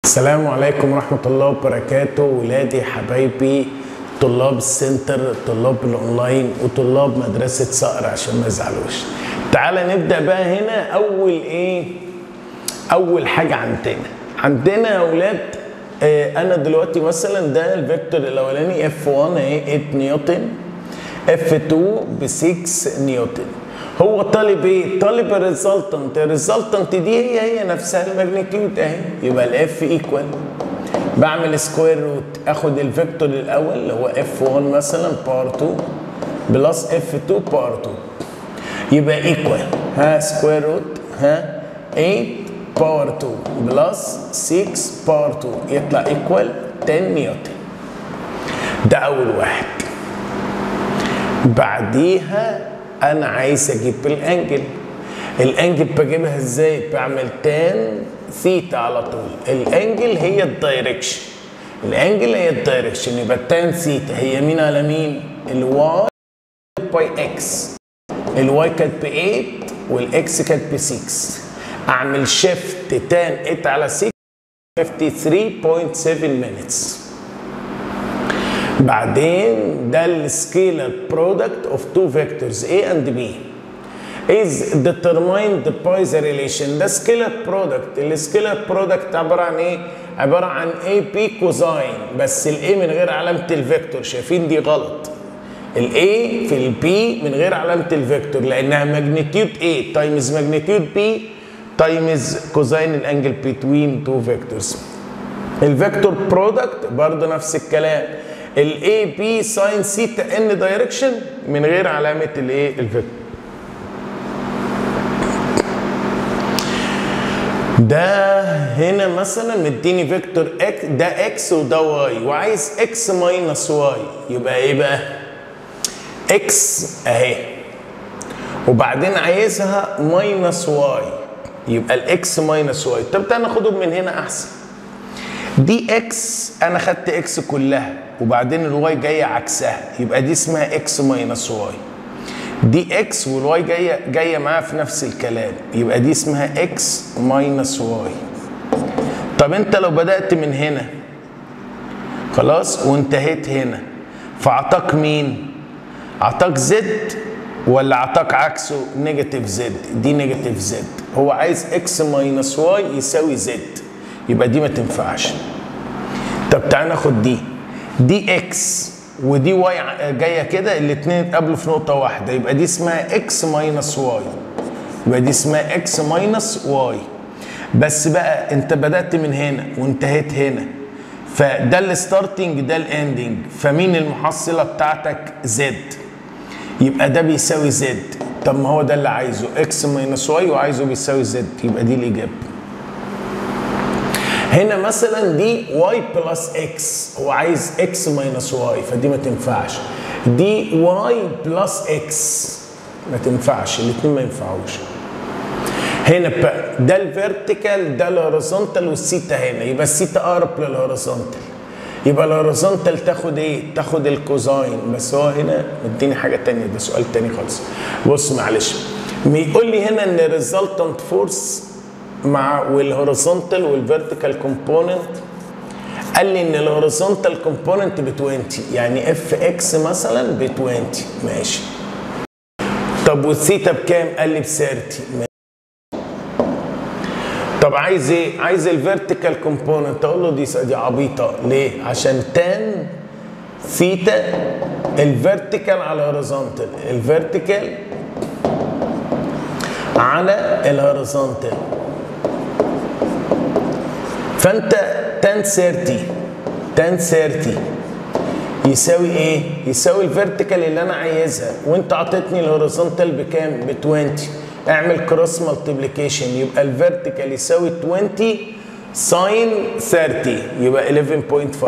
السلام عليكم ورحمة الله وبركاته ولادي حبايبي طلاب السنتر طلاب الاونلاين وطلاب مدرسة صقر عشان ما يزعلوش تعالى نبدأ بقى هنا أول إيه أول حاجة عندنا عندنا يا أولاد آه أنا دلوقتي مثلا ده الفيكتور الأولاني اف 1 اهي 8 نيوتن اف 2 ب 6 نيوتن هو طالب ايه؟ طالب الريزلتنت، الريزلتنت دي هي هي نفسها الماجنتيود اهي يبقى الاف ايكوال بعمل سكوير روت اخد الفيكتور الاول اللي هو اف 1 مثلا باور 2 بلس اف 2 باور 2 يبقى ايكوال ها سكوير روت ها 8 باور 2 بلس 6 باور 2 يطلع ايكوال 10 نيوتن ده اول واحد بعديها انا عايز اجيب الانجل الانجل بجيبها ازاي بعمل تان ثيتا على طول الانجل هي الدايركشن الانجل هي الدايركشن يبقى التان ثيتا هي مين على مين الواي باي اكس الواي كانت ب 8 والاكس كانت ب 6 اعمل شيفت تان 8 على 6 53.7 minutes بعدين ده السكيلر برودكت اوف تو فيكتورز A and B is determined by the relation ده سكيلر برودكت السكيلر برودكت عباره عن ايه عباره عن A B كوزاين بس ال A من غير علامه الفيكتور شايفين دي غلط ال A في ال B من غير علامه الفيكتور لانها ماجنتيود A تايمز ماجنتيود B تايمز كوزاين الانجل بين تو فيكتورز الفيكتور برودكت برضه نفس الكلام الاي بي ساين سيتا ان دايركشن من غير علامه الايه الفيكتور ده هنا مثلا مديني فيكتور اكس ده اكس وده واي وعايز اكس ماينس واي يبقى ايه بقى اكس اهي وبعدين عايزها ماينس واي يبقى الاكس ماينس واي طب تعالى ناخدهم من هنا احسن دي اكس انا خدت اكس كلها وبعدين الواي جايه عكسها يبقى دي اسمها اكس ماينس واي دي اكس والواي جايه جايه معاها في نفس الكلام يبقى دي اسمها اكس ماينس واي طب انت لو بدات من هنا خلاص وانتهيت هنا فاعطاك مين اعطاك زد ولا اعطاك عكسه نيجاتيف زد دي نيجاتيف زد هو عايز اكس ماينس واي يساوي زد يبقى دي ما تنفعش طب تعالى ناخد دي دي اكس ودي واي جايه كده الاثنين اتقابلوا في نقطه واحده يبقى دي اسمها اكس ماينس واي يبقى دي اسمها اكس ماينس واي بس بقى انت بدات من هنا وانتهيت هنا فده الستارتنج ده الاندنج فمين المحصله بتاعتك زد يبقى ده بيساوي زد طب ما هو ده اللي عايزه اكس ماينس واي وعايزه بيساوي زد يبقى دي الاجابه هنا مثلا دي واي بلس اكس هو عايز اكس ماينس واي فدي ما تنفعش دي واي بلس اكس ما تنفعش الاثنين ما ينفعوش هنا بقى ده الفيرتيكال ده الهوريزونتال والسيتا هنا يبقى السيتا اقرب للهوريزونتال يبقى الهوريزونتال تاخد ايه؟ تاخد الكوزاين بس هو هنا مديني حاجه تانية ده سؤال تاني خالص بص معلش بيقول لي هنا ان الريزلتنت فورس مع والهوريزونتال والفيرتيكال كومبوننت قال لي ان الهوريزونتال كومبوننت ب 20 يعني اف اكس مثلا ب 20 ماشي طب والثيتا بكام؟ قال لي ب 30 ماشي. طب عايز ايه؟ عايز الفيرتيكال كومبوننت اقول له دي دي عبيطه ليه؟ عشان تان ثيتا الفيرتيكال على الهوريزونتال الفيرتيكال على الهوريزونتال فانت تان 30 تان 30 يساوي ايه؟ يساوي الفيرتيكال اللي انا عايزها وانت عطيتني الهوريزونتال بكام؟ ب 20 اعمل كروس مالتيبليكيشن يبقى الفيرتيكال يساوي 20 ساين 30 يبقى 11.5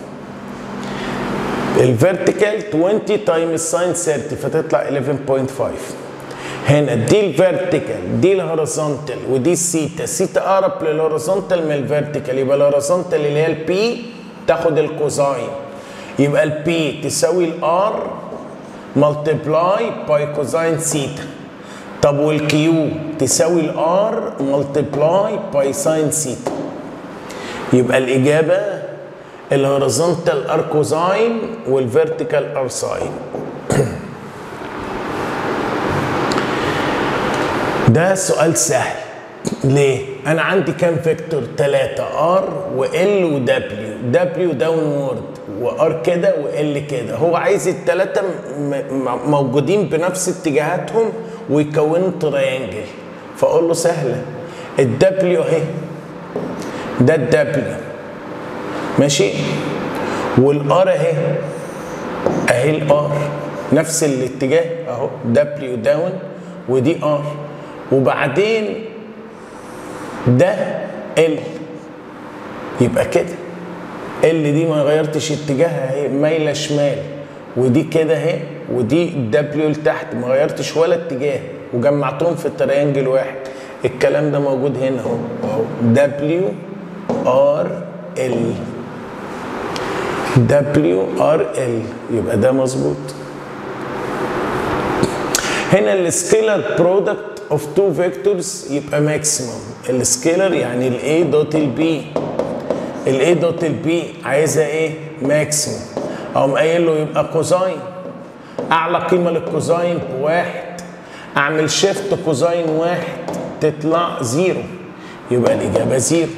الفيرتيكال 20 تايمز ساين 30 فتطلع 11.5 هنا دي الفيرتيكال دي الهوريزونتال ودي السيتا السيتا اقرب للهوريزونتال من الفيرتيكال يبقى الهوريزونتال اللي هي البي تاخد الكوزاين يبقى البي تساوي الار ملتبلاي باي كوزاين سيتا طب والكيو تساوي الار ملتبلاي باي ساين سيتا يبقى الاجابه الهوريزونتال ار كوزاين والفيرتيكال ار ساين ده سؤال سهل ليه؟ أنا عندي كام فيكتور؟ ثلاثة ار وال ودبليو، دبليو داون وورد وار كده وال كده، هو عايز الثلاثة موجودين بنفس اتجاهاتهم ويكونوا تريانجل، فأقول له سهلة الدبليو أهي ده الدبليو ماشي؟ والار أهي أهي الار نفس الاتجاه أهو دبليو داون ودي ار وبعدين ده ال يبقى كده ال دي ما غيرتش اتجاهها اهي مايله شمال ودي كده اهي ودي دبليو لتحت ما غيرتش ولا اتجاه وجمعتهم في تريانجل واحد الكلام ده موجود هنا اهو اهو دبليو ار ال دبليو ار ال يبقى ده مظبوط هنا السكيلر برودكت اوف تو فيكتورز يبقى ماكسيموم السكيلر يعني الاي دوت البي الاي دوت البي عايزها ايه ماكسيموم اقوم قايل له يبقى كوزاين اعلى قيمه للكوزاين بواحد اعمل شيفت كوزاين واحد تطلع زيرو يبقى الاجابه زيرو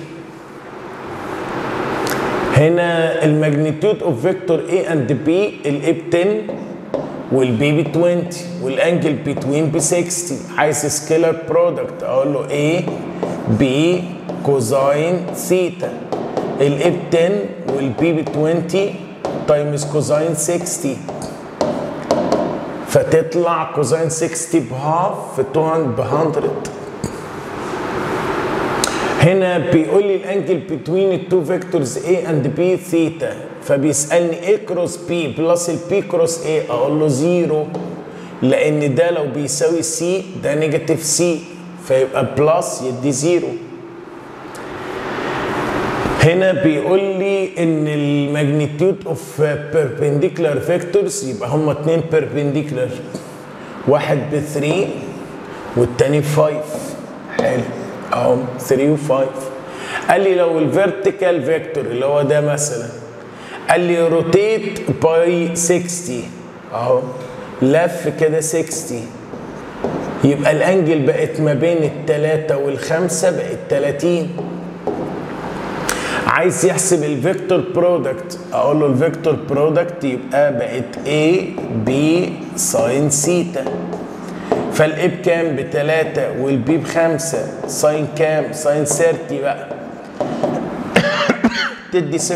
هنا الماجنتيود اوف فيكتور A اند B الاي ب 10 والبي ب 20 والانجل بتوين ب 60 عايز سكيلر برودكت اقول له A B كوزاين ثيتا الاي ب 10 والبي ب 20 تايمز كوزاين 60 فتطلع كوزاين 60 بهاف في 200 ب 100 هنا بيقول لي الانجل بتوين التو فيكتورز A اند B ثيتا فبيسالني A كروس B بلس البي كروس A اقول له زيرو لان ده لو بيساوي سي ده نيجاتيف سي فيبقى بلس يدي زيرو هنا بيقول لي ان الماجنتيود اوف بيربنديكولار فيكتورز يبقى هما اتنين بيربنديكولار واحد ب 3 والتاني ب 5 حلو اهو 3 و5 قال لي لو الفيرتيكال فيكتور اللي هو ده مثلا قال لي روتيت باي 60 اهو لف كده 60 يبقى الانجل بقت ما بين التلاتة والخمسة بقت 30 عايز يحسب الفيكتور برودكت اقول له الفيكتور برودكت يبقى بقت A B ساين سيتا فالاي بكام بتلاتة والبي بخمسة ساين كام ساين 30 بقى تدي 7.5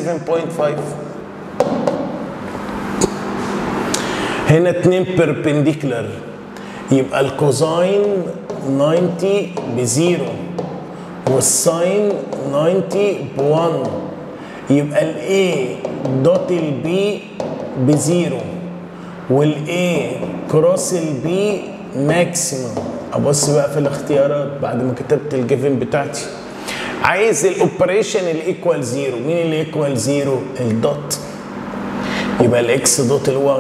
هنا اتنين بيربنديكولار يبقى الكوزاين 90 بزيرو والساين 90 ب1 يبقى الاي دوت البي بزيرو والاي كروس البي ماكسيموم ابص بقى في الاختيارات بعد ما كتبت الجيفن بتاعتي عايز الاوبريشن الايكوال زيرو مين اللي ايكوال زيرو الدوت يبقى الاكس دوت الواي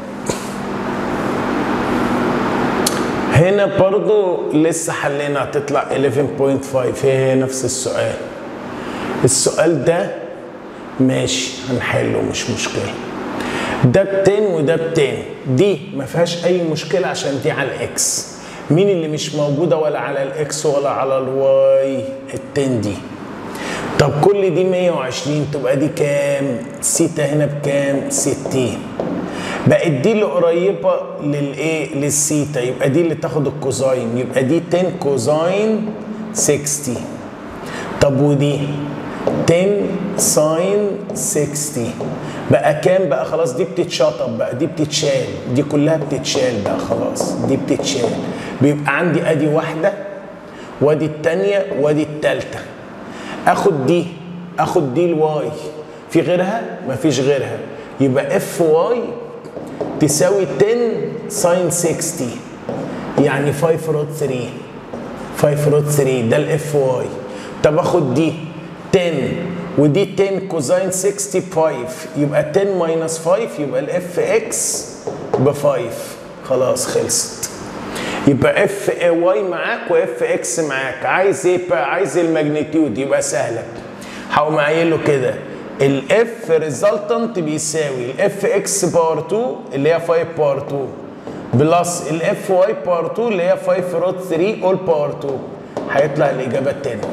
هنا برضو لسه حلينا هتطلع 11.5 هي نفس السؤال السؤال ده ماشي هنحله مش مشكله ده ب 10 وده ب 10 دي ما فيهاش اي مشكله عشان دي على الاكس مين اللي مش موجوده ولا على الاكس ولا على الواي ال 10 دي طب كل دي 120 تبقى دي كام سيتا هنا بكام 60 بقت دي اللي قريبه للايه للسيتا يبقى دي اللي تاخد الكوزاين يبقى دي 10 كوزاين 60 طب ودي 10 ساين 60 بقى كام بقى خلاص دي بتتشطب بقى دي بتتشال دي كلها بتتشال بقى خلاص دي بتتشال بيبقى عندي ادي واحده وادي التانية وادي التالتة اخد دي اخد دي الواي في غيرها مفيش غيرها يبقى اف واي تساوي 10 ساين 60 يعني 5 روت 3 5 روت 3 ده الاف واي طب اخد دي 10 ودي 10 كوزاين 65 يبقى 10 ماينس 5 يبقى الاف اكس ب 5 خلاص خلصت يبقى اف واي معاك واف اكس معاك عايز ايه بقى عايز الماجنتيود يبقى سهله هقوم قايل له كده الاف ريزلتنت بيساوي الاف اكس باور 2 اللي هي 5 باور 2 بلس الاف واي باور 2 اللي هي 5 روت 3 اول باور 2 هيطلع الاجابه الثانيه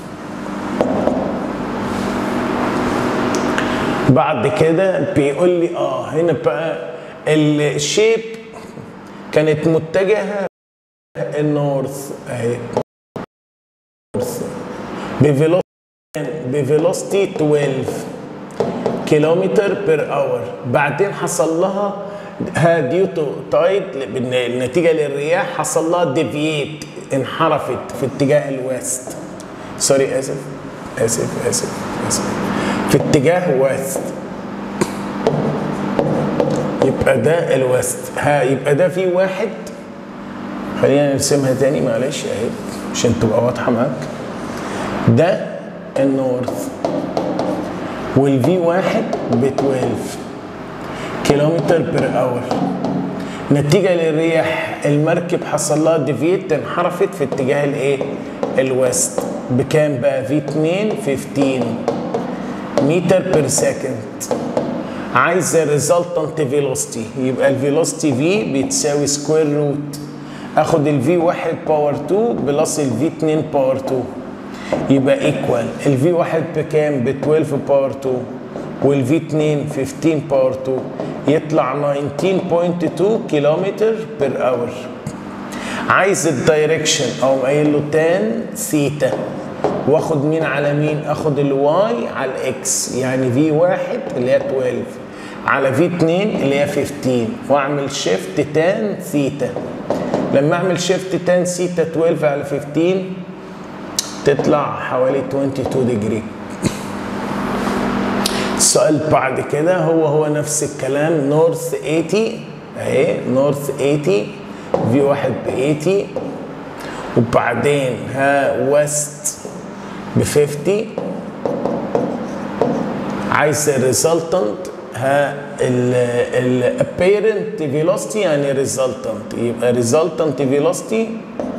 بعد كده بيقول لي اه هنا بقى الشيب كانت متجهه النورث اهي بفيلوستي 12 كيلومتر بير اور بعدين حصل لها ها ديو تو تايد النتيجه للرياح حصل لها ديفييت انحرفت في اتجاه الويست سوري اسف اسف اسف اسف في اتجاه ويست يبقى ده الويست ها يبقى ده في واحد خلينا نرسمها تاني معلش اهي عشان تبقى واضحه معاك ده النورث والفي واحد ب 12 كيلومتر بير اور نتيجة للرياح المركب حصل لها ديفيت انحرفت في اتجاه الايه؟ الويست بكام بقى؟ في 2 15 متر بير سكند عايز الريزلتنت فيلوستي يبقى الفيلوستي في بتساوي سكوير روت اخد الفي 1 باور 2 بلس الفي 2 باور 2 يبقى ايكوال الفي 1 بكام ب 12 باور 2 والفي 2 15 باور 2 يطلع 19.2 كيلومتر بير اور عايز الدايركشن او قايل له تان ثيتا واخد مين على مين اخد الواي على الاكس يعني في 1 اللي هي 12 على في 2 اللي هي 15 واعمل شيفت تان ثيتا لما اعمل شيفت تان ثيتا 12 على 15 تطلع حوالي 22 ديجري السؤال بعد كده هو هو نفس الكلام نورث 80 اهي نورث 80 في واحد ب 80 وبعدين ها ويست ب 50 عايز الريزلتنت ها الابيرنت فيلوستي يعني ريزلتنت يبقى ريزلتنت فيلوستي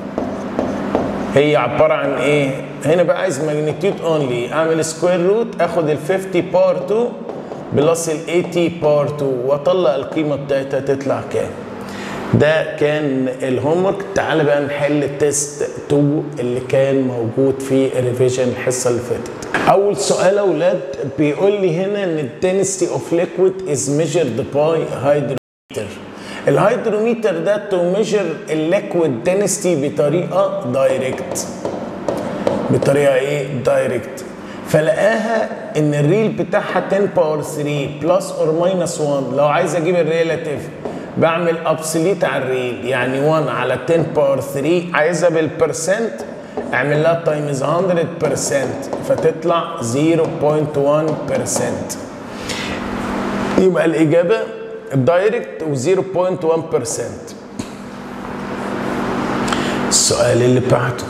هي عباره عن ايه؟ هنا بقى عايز ماجنتيود اونلي اعمل سكوير روت اخد ال 50 باور 2 بلس ال 80 باور 2 واطلع القيمه بتاعتها تطلع كام؟ ده كان الهوم ورك تعالى بقى نحل تيست 2 اللي كان موجود في الريفيجن الحصه اللي فاتت. اول سؤال يا اولاد بيقول لي هنا ان الدنسيتي اوف ليكويد از ميجرد باي هيدروميتر. الهيدروميتر ده تو ميجر الليكويد دنسيتي بطريقه دايركت. بطريقه ايه؟ دايركت. فلقاها ان الريل بتاعها 10 باور 3 بلس اور ماينس 1 لو عايز اجيب الريلاتيف بعمل ابسوليت على الريل يعني 1 على 10 باور 3 عايزها بالبرسنت اعمل لها تايمز 100% فتطلع 0.1% يبقى الاجابه دايركت و0.1% السؤال اللي بعده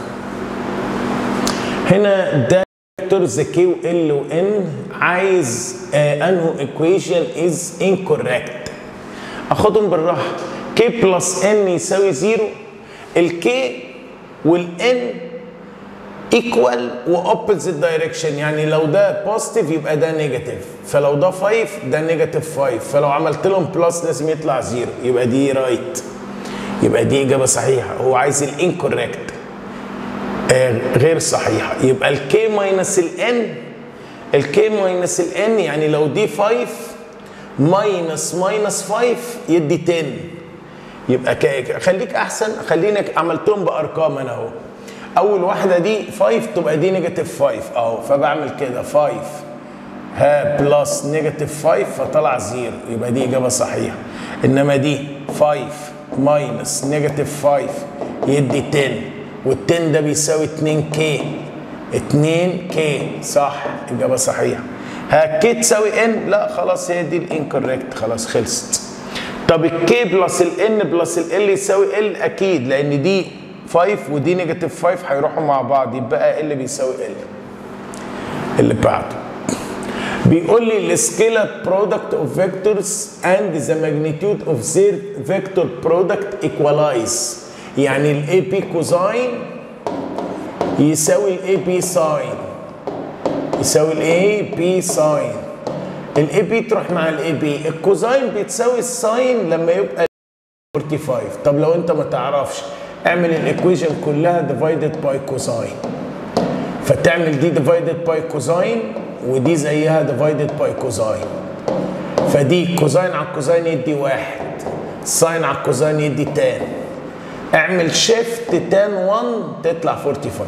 هنا ده فيكتورز كي وال وان عايز آه انه ايكويشن از انكوركت اخدهم بالراحه كي بلس ان يساوي زيرو الكي والان ايكوال واوبوزيت دايركشن يعني لو ده بوزيتيف يبقى ده نيجاتيف فلو ده 5 ده نيجاتيف 5 فلو عملت لهم بلس لازم يطلع زيرو يبقى دي رايت يبقى دي اجابه صحيحه هو عايز الانكوركت آه غير صحيحه يبقى الكي ماينس الان الكي ماينس الان يعني لو دي 5 ماينس ماينس 5 يدي 10 يبقى خليك احسن خليني عملتهم بارقام انا اهو اول واحده دي 5 تبقى دي نيجاتيف 5 اهو فبعمل كده 5 ها بلس نيجاتيف 5 فطلع زيرو يبقى دي اجابه صحيحه انما دي 5 ماينس نيجاتيف 5 يدي 10 وال10 ده بيساوي 2 كي 2 كي صح اجابه صحيحه ها كي تساوي ان لا خلاص هي دي الانكوريكت خلاص خلصت طب الكي بلس الان بلس ال يساوي ال اكيد لان دي 5 ودي نيجاتيف 5 هيروحوا مع بعض يبقى ال بيساوي ال اللي بعده بيقول لي السكيلر برودكت اوف فيكتورز اند ذا ماجنتيود اوف زير فيكتور برودكت ايكوالايز يعني الاي بي كوزاين يساوي الاي بي ساين يساوي الاي بي ساين الاي بي تروح مع الاي بي الكوزاين بتساوي الساين لما يبقى 45 طب لو انت ما تعرفش اعمل الايكويشن كلها ديفايدد باي كوزاين فتعمل دي ديفايدد باي كوزاين ودي زيها ديفايدد باي كوزاين فدي كوزاين على الكوزاين يدي واحد ساين على الكوزاين يدي تان اعمل شيفت تان 1 تطلع 45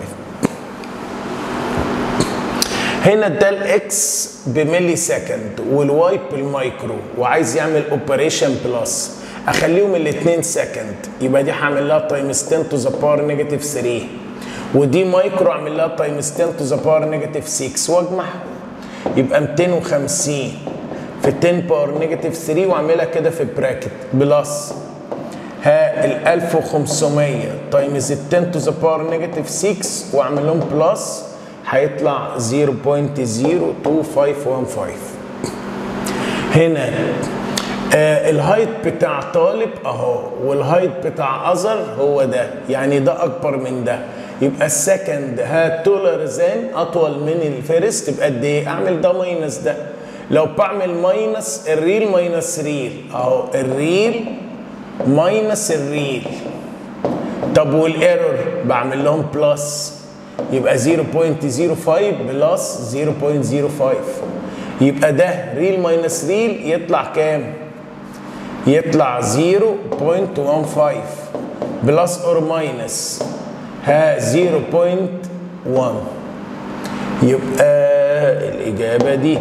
هنا ده الاكس بملي سكند والواي بالمايكرو وعايز يعمل اوبريشن بلس اخليهم الاثنين سكند يبقى دي هعمل لها تايمز 10 تو ذا باور نيجاتيف 3 ودي مايكرو اعمل لها تايمز 10 تو ذا باور نيجاتيف 6 واجمعهم يبقى 250 في 10 باور نيجاتيف 3 واعملها كده في براكت بلس ها ال 1500 تايمز ال 10 تو ذا باور نيجاتيف 6 واعمل لهم بلس هيطلع 0.02515 هنا آه الهايت بتاع طالب اهو والهايت بتاع اذر هو ده يعني ده اكبر من ده يبقى السكند ها تولر زان اطول من الفيرست يبقى قد ايه اعمل ده ماينس ده لو بعمل ماينس الريل ماينس ريل اهو الريل ماينس الريل طب والايرور بعمل لهم بلس يبقى 0.05 بلس 0.05 يبقى ده ريل ماينس ريل يطلع كام؟ يطلع 0.15 بلس اور ماينس ها 0.1 يبقى الإجابة دي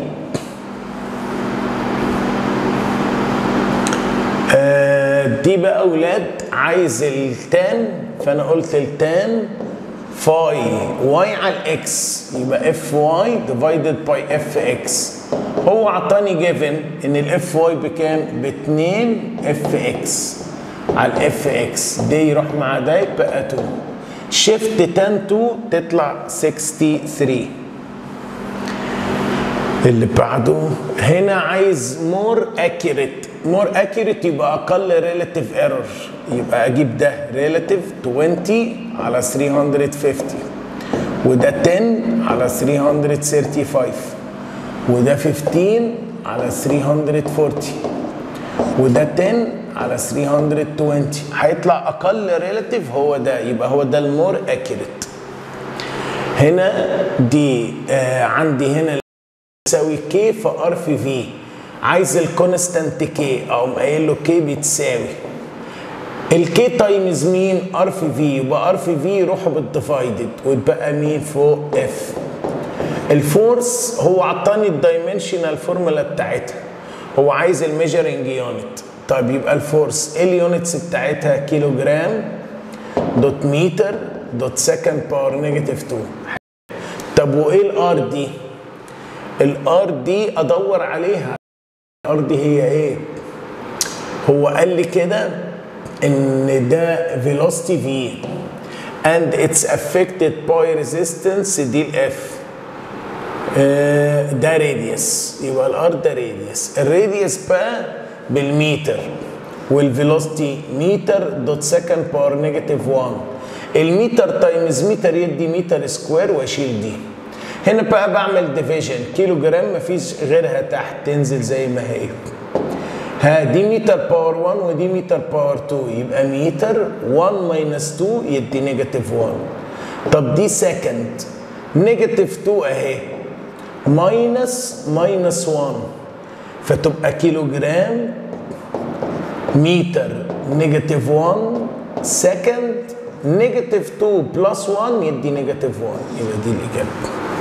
آه دي بقى أولاد عايز التان فأنا قلت التان فاي واي على الاكس يبقى اف واي ديفايدد باي اف اكس هو عطاني جيفن ان الاف واي بكام؟ ب 2 اف اكس على الاف اكس دي يروح مع ده يبقى 2 شيفت 10 2 تطلع 63 اللي بعده هنا عايز مور اكيوريت مور اكيوريت يبقى اقل ريلاتيف ايرور يبقى اجيب ده ريلاتيف 20 على 350 وده 10 على 335 وده 15 على 340 وده 10 على 320 هيطلع اقل ريلاتيف هو ده يبقى هو ده المور اكيوريت هنا دي آه عندي هنا تساوي كي في ار في في عايز الكونستانت كي اقوم قايل له كي بتساوي الكي تايمز مين ار في في يبقى ار في في يروحوا بالديفايدد ويتبقى مين فوق اف الفورس هو عطاني الدايمنشنال فورمولا بتاعتها هو عايز الميجرنج يونت طيب يبقى الفورس ايه اليونتس بتاعتها كيلو جرام دوت متر دوت سكند باور نيجاتيف 2 طب وايه الار دي الار دي ادور عليها الار دي هي ايه هو قال لي كده ان ده velocity v and it's affected by resistance دي الاف ده راديوس يبقى الار ده راديوس الراديوس بقى بالمتر والفيلوسيتي متر دوت سكند باور نيجاتيف 1 المتر تايمز متر يدي متر سكوير واشيل دي هنا بقى بعمل ديفيجن كيلو جرام مفيش غيرها تحت تنزل زي ما هي ها دي متر باور 1 ودي متر باور 2 يبقى متر 1 ماينس 2 يدي نيجاتيف 1 طب دي سكند نيجاتيف 2 اهي ماينس ماينس 1 فتبقى كيلو جرام متر نيجاتيف 1 سكند نيجاتيف 2 بلس 1 يدي نيجاتيف 1 يبقى دي الاجابه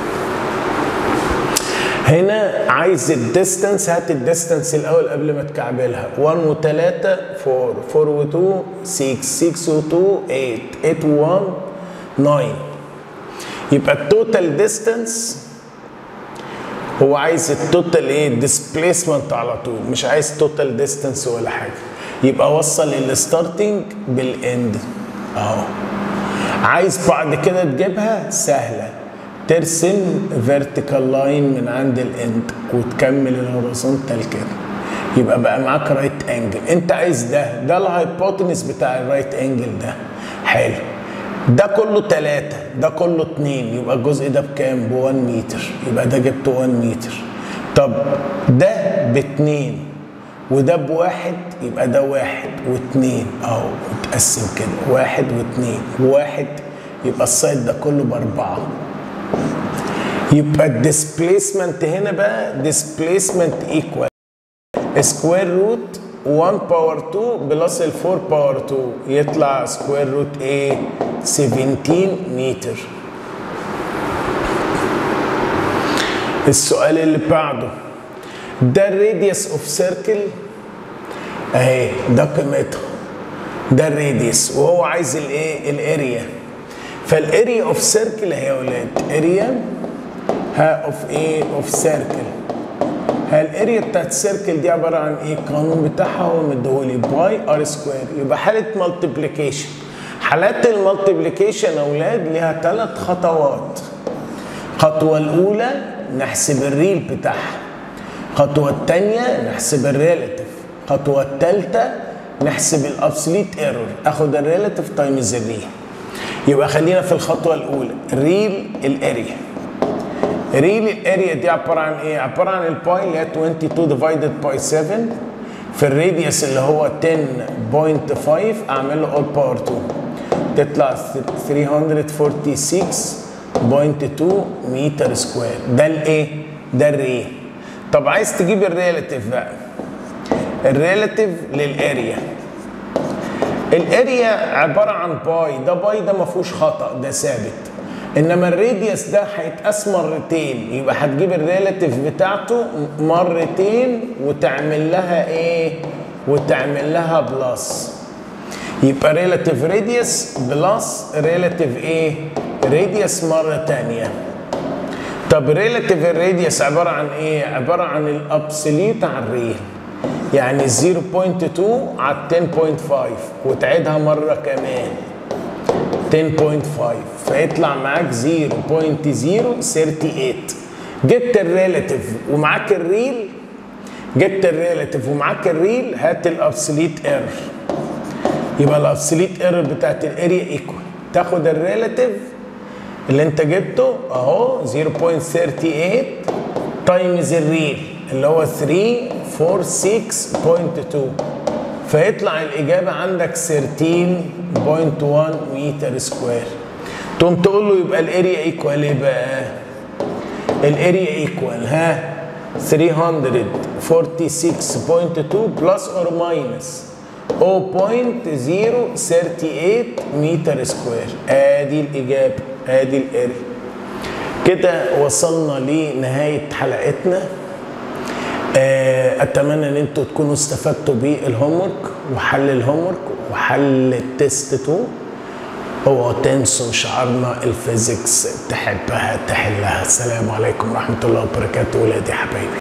هنا عايز الديستنس هات الديستنس الاول قبل ما تكعبلها 1 و3 4 4 و2 6 6 و2 8 8 و1 9 يبقى التوتال ديستنس هو عايز التوتال ايه ديسبيسمنت على طول مش عايز توتال ديستنس ولا حاجه يبقى وصل الستارتنج بالاند اهو عايز بعد كده تجيبها سهله ترسم فيرتيكال لاين من عند الاند وتكمل الهوريزونتال كده يبقى بقى معاك رايت انجل انت عايز ده ده الهايبوتنس بتاع الرايت انجل ده حلو ده كله 3 ده كله 2 يبقى الجزء ده بكام؟ ب 1 متر يبقى ده جبت 1 متر طب ده باتنين وده بواحد يبقى ده واحد واتنين اهو متقسم كده واحد واتنين وواحد يبقى السايد ده كله باربعه يبقى الديسبيسمنت هنا بقى ديسبيسمنت ايكوال سكوير روت 1 باور 2 بلس ال 4 باور 2 يطلع سكوير روت ايه 17 متر السؤال اللي بعده ده الراديوس اوف سيركل اهي ده قيمتها ده الراديوس وهو عايز الايه الاريا فالاريا اوف سيركل اهي يا ولاد اريا ها اوف ايه اوف سيركل ها الاريا بتاعت السيركل دي عباره عن ايه القانون بتاعها هو مديهولي باي ار سكوير يبقى حاله مالتيبليكيشن حالات المالتيبليكيشن يا اولاد ليها ثلاث خطوات الخطوه الاولى نحسب الريل بتاعها الخطوه الثانيه نحسب الريلاتيف الخطوه الثالثه نحسب الابسوليت ايرور اخد الريلاتيف تايمز الريل يبقى خلينا في الخطوه الاولى ريل الاريا ريل الاريا دي عباره عن ايه عباره عن الباي اللي هي 22 ديفايدد باي 7 في الراديوس اللي هو 10.5 اعمل له اول باور 2 تطلع 346.2 متر سكوير ده الايه ده الريل طب عايز تجيب الريلاتيف بقى الريلاتيف للاريا الاريا عباره عن باي ده باي ده ما فيهوش خطا ده ثابت انما الراديوس ده هيتقاس مرتين يبقى هتجيب الريلاتيف بتاعته مرتين وتعمل لها ايه وتعمل لها بلس يبقى ريلاتيف راديوس بلس ريلاتيف ايه راديوس مره تانية طب ريلاتيف الراديوس عباره عن ايه عباره عن الابسوليوت على الريل يعني 0.2 على 10.5 وتعيدها مره كمان 10.5 فيطلع معاك 0.038 جبت الريلاتيف ومعاك الريل جبت الريلاتيف ومعاك الريل هات الابسوليت ايرور يبقى الابسوليت ايرور بتاعت الاريا ايكوال تاخد الريلاتيف اللي انت جبته اهو 0.38 تايمز الريل اللي هو 346.2 فيطلع الإجابة عندك 13.1 متر سكوير تقوم تقول له يبقى الاريا ايكوال ايه بقى؟ الاريا ايكوال ها 346.2 بلس اور ماينس 0.038 متر سكوير ادي الاجابه ادي الاريا كده وصلنا لنهايه حلقتنا اتمنى ان انتوا تكونوا استفدتوا بالهومورك وحل الهومورك وحل التست 2 اوعوا تنسوا شعارنا الفيزيكس تحبها تحلها السلام عليكم ورحمه الله وبركاته ولادي حبايبي